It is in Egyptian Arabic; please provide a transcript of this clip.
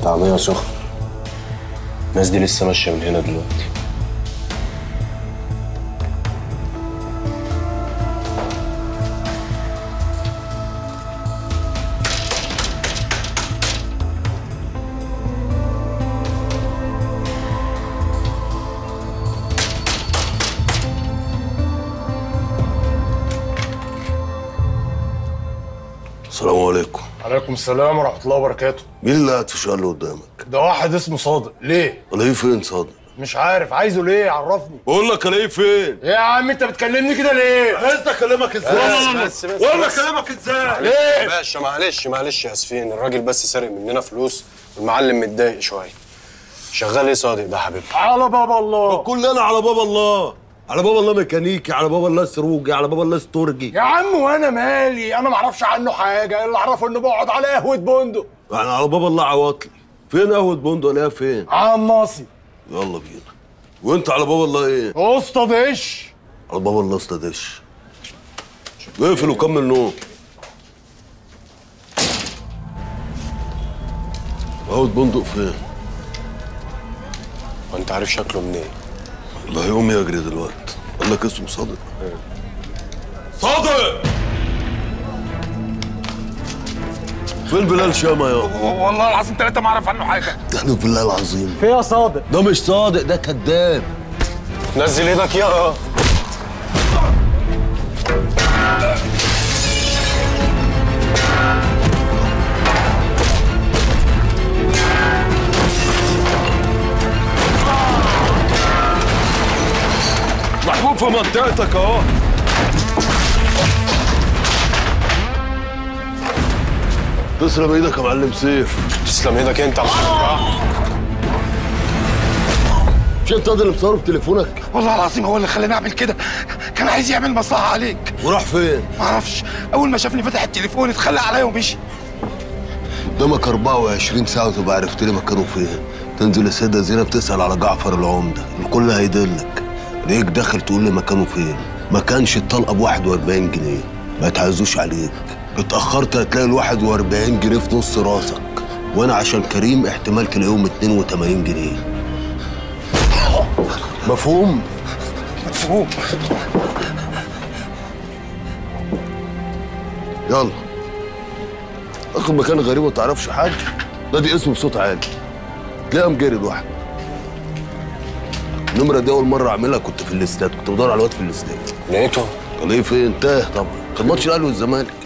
طعمية سخن الناس دي لسه ماشية من هنا دلوقتي السلام عليكم عليكم السلام ورحمة الله وبركاته مين اللي قاعد في الشقه اللي قدامك ده واحد اسمه صادق ليه؟ الاقيه فين صادق مش عارف عايزه ليه عرفني بقول لك الاقيه فين ايه يا عم انت بتكلمني كده ليه؟ عايز اكلمك ازاي بس بس ولا بس. اكلمك ازاي ليه؟ باشا معلش معلش اسفين الراجل بس سارق مننا فلوس والمعلم متضايق شوية شغال ايه صادق ده حبيبي على بابا الله كلنا على باب الله على باب الله ميكانيكي على باب الله سروجي على باب الله ستورجي يا عم وانا مالي انا ما اعرفش عنه حاجه اللي اعرفه انه بقعد على قهوه بندق يعني على باب الله عواطلي فين قهوه بندق الاقيها فين عماصي يلا بينا وانت على باب الله ايه اسطى دش على باب الله استدش اقفل وكمل نوم قهوه بندق فين وانت عارف شكله منين الله يقوم يجري دلوقتي قال لك اسمه صادق صادق فين بلال شامة يا والله العظيم ثلاثه ما اعرف عنه حاجه احلف بالله العظيم في يا صادق ده مش صادق ده كذاب نزل ايدك يا محبوب في منطقتك اهو تسلم ايدك يا معلم سيف تسلم ايدك انت يا معلم مش انت ده اللي مصور بتليفونك والله العظيم هو اللي خلاني اعمل كده كان عايز يعمل مصلحه عليك وراح فين معرفش اول ما شافني فتح التليفون اتخلى عليا ومشي قدامك 24 ساعة وتبقى عرفت لي مكانه فين تنزل السيدة زينب تسأل على جعفر العمدة الكل هيدلك ليك داخل تقول لي مكانه فين ما كانش الطلقة ب 41 جنيه ما تعزوش عليك اتأخرت هتلاقي ال 41 جنيه في نص راسك وانا عشان كريم احتمال تلاقيهم 82 جنيه مفهوم؟ مفهوم يلا اخد مكان غريب وما تعرفش حد نادي اسمه بصوت عالي تلاقيه مجري لوحده النمرة دي أول مرة أعملها كنت في الاستاد كنت بدور على الواد في الاستاد لقيته قال إيه فين؟ تاه طبعا كان ماتش الأهلي والزمالك